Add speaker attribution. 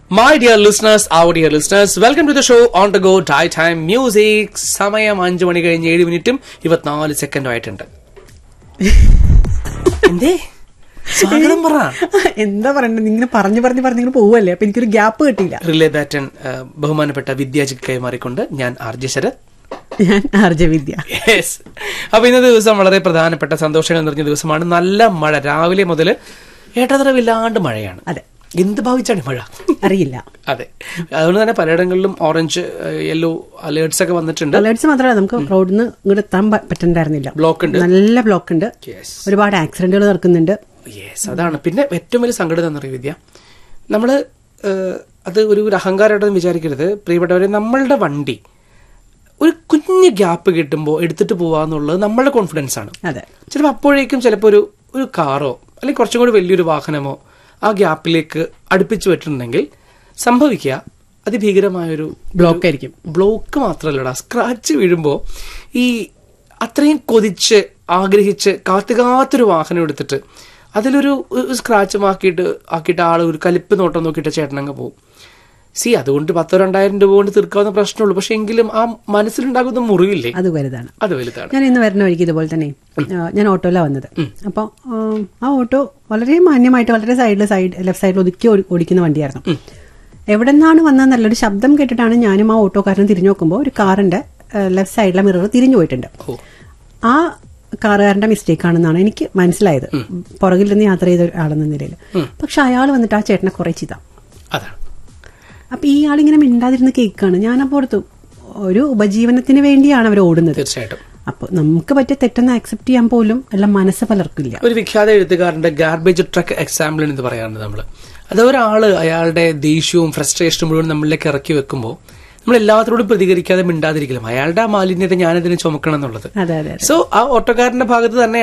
Speaker 1: My dear listeners, our dear listeners, welcome to the show on the go Thai Time Music. സമയം അഞ്ചു മണി കഴിഞ്ഞ് ഏഴ് മിനിറ്റും ഇരുപത്തിനാല് സെക്കൻഡും ആയിട്ടുണ്ട് എന്തേ സ്വാഗതം പറ
Speaker 2: എന്താ പറയണ്ടത് ഇങ്ങനെ പറഞ്ഞു പറഞ്ഞു പറഞ്ഞു ഇങ്ങനെ പോവല്ലേ അപ്പൊ എനിക്കൊരു ഗ്യാപ്പ് കിട്ടിയില്ല
Speaker 1: റിലേ ബാറ്റൻ ഏഹ്, ബഹുമാനപ്പെട്ട വിദ്യാജിക്ക് കൈമാറിക്കൊണ്ട് ഞാൻ ആർ ജെ ശരത്
Speaker 2: ഞാൻ ആർജ വിദ്യ
Speaker 1: യെസ് അപ്പൊ ഇന്നത്തെ ദിവസം വളരെ പ്രധാനപ്പെട്ട സന്തോഷങ്ങൾ നിറഞ്ഞ ദിവസമാണ് നല്ല മഴ രാവിലെ മുതൽ ഏട്ടതറവില്ലാണ്ട് മഴയാണ്
Speaker 2: അതെ
Speaker 1: എന്ത് ഭാവിച്ചാണ് ഈ മഴ
Speaker 2: അറിയില്ല
Speaker 1: അതെ അതുകൊണ്ട് തന്നെ പലയിടങ്ങളിലും ഓറഞ്ച് യെല്ലോ അലേർട്സ് ഒക്കെ വന്നിട്ടുണ്ട്
Speaker 2: അലേർട്സ് മാത്രമല്ല നമുക്ക് റോഡിൽ നിന്ന് ഇങ്ങോട്ട് എത്താൻ പ- പറ്റണ്ടായിരുന്നില്ല
Speaker 1: ബ്ലോക്ക് ഉണ്ട്
Speaker 2: നല്ല ബ്ലോക്ക് ഉണ്ട്
Speaker 1: യെസ്
Speaker 2: ഒരുപാട് ആക്സിഡന്റുകൾ നടക്കുന്നുണ്ട്
Speaker 1: യെസ് അതാണ് പിന്നെ ഏറ്റവും വലിയ സങ്കടം എന്നറിയ വിദ്യ നമ്മള് ഏഹ്, അത് ഒരു ഒരു അഹങ്കാരമായിട്ടൊന്നും വിചാരിക്കരുത് പ്രിയപ്പെട്ടവരെ നമ്മളുടെ വണ്ടി ഒരു കുഞ്ഞ് ഗ്യാപ്പ് കിട്ടുമ്പോൾ എടുത്തിട്ട് പോവാന്നുള്ളത് നമ്മളുടെ കോൺഫിഡൻസ് ആണ്
Speaker 2: അതെ
Speaker 1: ചിലപ്പോൾ അപ്പോഴേക്കും ചിലപ്പോൾ ഒരു ഒരു കാറോ അല്ലെങ്കിൽ കുറച്ചും കൂടി വലിയൊരു വാഹനമോ ആ ഗ്യാപ്പിലേക്ക് അടുപ്പിച്ചു വെച്ചിട്ടുണ്ടെങ്കിൽ സംഭവിക്കുക അതിഭീകരമായൊരു
Speaker 2: ബ്ലോക്ക് ആയിരിക്കും
Speaker 1: ബ്ലോക്ക് മാത്രമല്ലടാ സ്ക്രാച്ച് വീഴുമ്പോൾ ഈ അത്രയും കൊതിച്ച് ആഗ്രഹിച്ച് കാത്തു കാത്തൊരു വാഹനം എടുത്തിട്ട് അതിലൊരു ഒരു സ്ക്രാച്ച് ആക്കിയിട്ട് ആക്കിയിട്ട് ആൾ ഒരു കലിപ്പ് നോട്ടം നോക്കിയിട്ട് ചേട്ടനങ്ങ് പോകും സി അതുകൊണ്ട് പത്തോ രണ്ടായിരം രൂപ കൊണ്ട് തീർക്കാവുന്ന പ്രശ്നമുള്ളൂ പക്ഷെ എങ്കിലും ആ മനസ്സിലുണ്ടാകുന്ന മുറിവില്ലേ
Speaker 2: അത് വലുതാണ്
Speaker 1: അത് വലുതാണ്
Speaker 2: ഞാൻ ഇന്ന് വരുന്ന വഴിക്ക് ഇതുപോലെ തന്നെ ആ, ഞാൻ ഓട്ടോയിലാണ് വന്നത് അപ്പോൾ ആ ഓട്ടോ വളരെ മാന്യമായിട്ട് വളരെ സൈഡിൽ സൈഡ് ലെഫ്റ്റ് സൈഡിൽ ഒതുക്കി ഓടി- ഓടിക്കുന്ന വണ്ടിയായിരുന്നു എവിടെ നിന്നാണ് വന്നത് നല്ലൊരു ശബ്ദം കേട്ടിട്ടാണ് ഞാനും ആ ഓട്ടോക്കാരനും തിരിഞ്ഞു നോക്കുമ്പോൾ ഒരു കാറിന്റെ ലെഫ്റ്റ് സൈഡിലെ മിറർ തിരിഞ്ഞു പോയിട്ടുണ്ട്
Speaker 1: ഓ
Speaker 2: ആ കാറുകാരന്റെ മിസ്റ്റേക്ക് ആണെന്നാണ് എനിക്ക് മനസ്സിലായത് പുറകിൽ നിന്ന് യാത്ര ചെയ്ത ആളെന്ന നിലയിൽ പക്ഷെ അയാൾ വന്നിട്ട് ആ ചേട്ടനെ കുറെ ചെയ്ത
Speaker 1: അതാണ്
Speaker 2: അപ്പൊ ഈ ആളിങ്ങനെ മിണ്ടാതിരുന്ന് കേൾക്കാണ് ഞാനപ്പോൾ ഓർത്തു ഒരു ഉപജീവനത്തിന് വേണ്ടിയാണ് അവർ ഓടുന്നത്
Speaker 1: തീർച്ചയായിട്ടും
Speaker 2: അപ്പൊ നമുക്ക് പറ്റിയ തെറ്റെന്ന് ആക്സെപ്റ്റ് ചെയ്യാൻ പോലും എല്ലാം മനസ്സ് പലർക്കില്ല
Speaker 1: ഒരു വിഖ്യാത എഴുത്തുകാരന്റെ ഗാർബേജ് ട്രക്ക് എക്സാമ്പിൾ എന്ന് പറയാറുണ്ട് നമ്മൾ അത് ഒരാള് അയാളുടെ ദേഷ്യവും ഫ്രസ്ട്രേഷനും മുഴുവൻ നമ്മളിലേക്ക് ഇറക്കി വെക്കുമ്പോൾ നമ്മൾ എല്ലാത്തിനോടും പ്രതികരിക്കാതെ മിണ്ടാതിരിക്കലും അയാളുടെ ആ മാലിന്യത്തെ ഞാനതിന് ചുമക്കണം എന്നുള്ളത്
Speaker 2: അതെ അതെ
Speaker 1: സോ ആ ഓട്ടോക്കാരന്റെ ഭാഗത്ത് തന്നെ